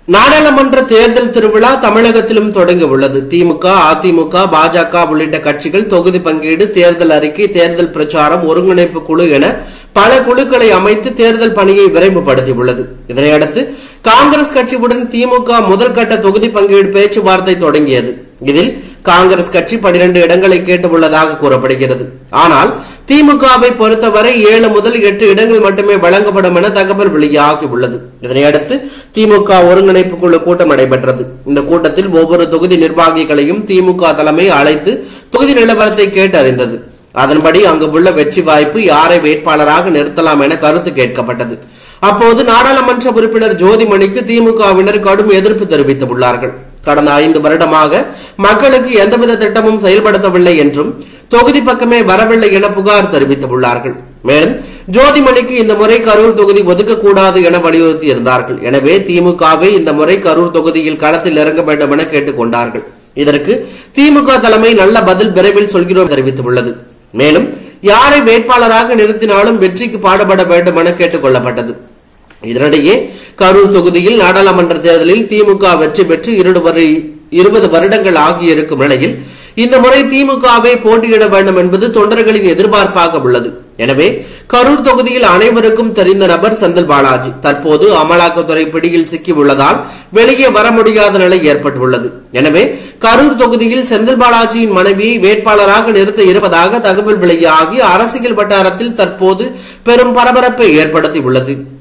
நாடாளுமன்ற தேர்தல் திருவிழா தமிழகத்திலும் தொடங்க உள்ளது திமுக அதிமுக பாஜக உள்ளிட்ட கட்சிகள் தொகுதி பங்கீடு தேர்தல் அறிக்கை தேர்தல் பிரச்சாரம் ஒருங்கிணைப்பு குழு என பல குழுக்களை அமைத்து தேர்தல் பணியை விரைவுபடுத்தியுள்ளது இதனையடுத்து காங்கிரஸ் கட்சியுடன் திமுக முதல் கட்ட தொகுதி பங்கீடு பேச்சுவார்த்தை தொடங்கியது இதில் காங்கிரஸ் கட்சி 12 இடங்களை கேட்டுள்ளதாக கூறப்படுகிறது ஆனால் திமுகவை பொறுத்தவரை ஏழு முதல் எட்டு இடங்கள் மட்டுமே வழங்கப்படும் என தகவல் வெளியாகி உள்ளது இதனையடுத்து திமுக ஒருங்கிணைப்பு குழு கூட்டம் நடைபெற்றது இந்த கூட்டத்தில் ஒவ்வொரு தொகுதி நிர்வாகிகளையும் திமுக தலைமை அழைத்து தொகுதி நிலவரத்தை கேட்டறிந்தது அதன்படி அங்கு உள்ள வெற்றி வாய்ப்பு யாரை வேட்பாளராக நிறுத்தலாம் என கருத்து கேட்கப்பட்டது அப்போது நாடாளுமன்ற உறுப்பினர் ஜோதிமணிக்கு திமுகவினர் கடும் எதிர்ப்பு தெரிவித்துள்ளார்கள் கடந்த ஐந்து வருடமாக மக்களுக்கு எந்தவித திட்டமும் செயல்படுத்தவில்லை என்றும் தொகுதி பக்கமே வரவில்லை என புகார் தெரிவித்துள்ளார்கள் மேலும் ஜோதிமணிக்கு இந்த முறை கரூர் தொகுதி ஒதுக்கக்கூடாது என வலியுறுத்தி இருந்தார்கள் எனவே திமுகவை இந்த முறை கரூர் தொகுதியில் களத்தில் இறங்க வேண்டும் என கேட்டுக்கொண்டார்கள் இதற்கு திமுக தலைமை நல்ல பதில் விரைவில் சொல்கிறோம் தெரிவித்துள்ளது மேலும் யாரை வேட்பாளராக நிறுத்தினாலும் வெற்றிக்கு பாடுபட வேண்டும் என கேட்டுக் கொள்ளப்பட்டது இதனிடையே கரூர் தொகுதியில் நாடாளுமன்ற தேர்தலில் திமுக வெற்றி பெற்று இருபது வரை- இருபது வருடங்கள் ஆகியிருக்கும் நிலையில் இந்த முறை திமுகவை போட்டியிட வேண்டும் என்பது தொண்டர்களின் எதிர்பார்ப்பாக உள்ளது எனவே கரூர் தொகுதியில் அனைவருக்கும் தெரிந்த நபர் செந்தில் பாலாஜி தற்போது அமலாக்கத்துறை பிடியில் சிக்கி உள்ளதால் வெளியே வர முடியாத நிலை ஏற்பட்டுள்ளது எனவே கரூர் தொகுதியில் செந்தில் பாலாஜியின் மனைவியை வேட்பாளராக நிறுத்த இருப்பதாக தகவல் வெளியாகி அரசியல் வட்டாரத்தில் தற்போது பெரும் பரபரப்பை ஏற்படுத்தி உள்ளது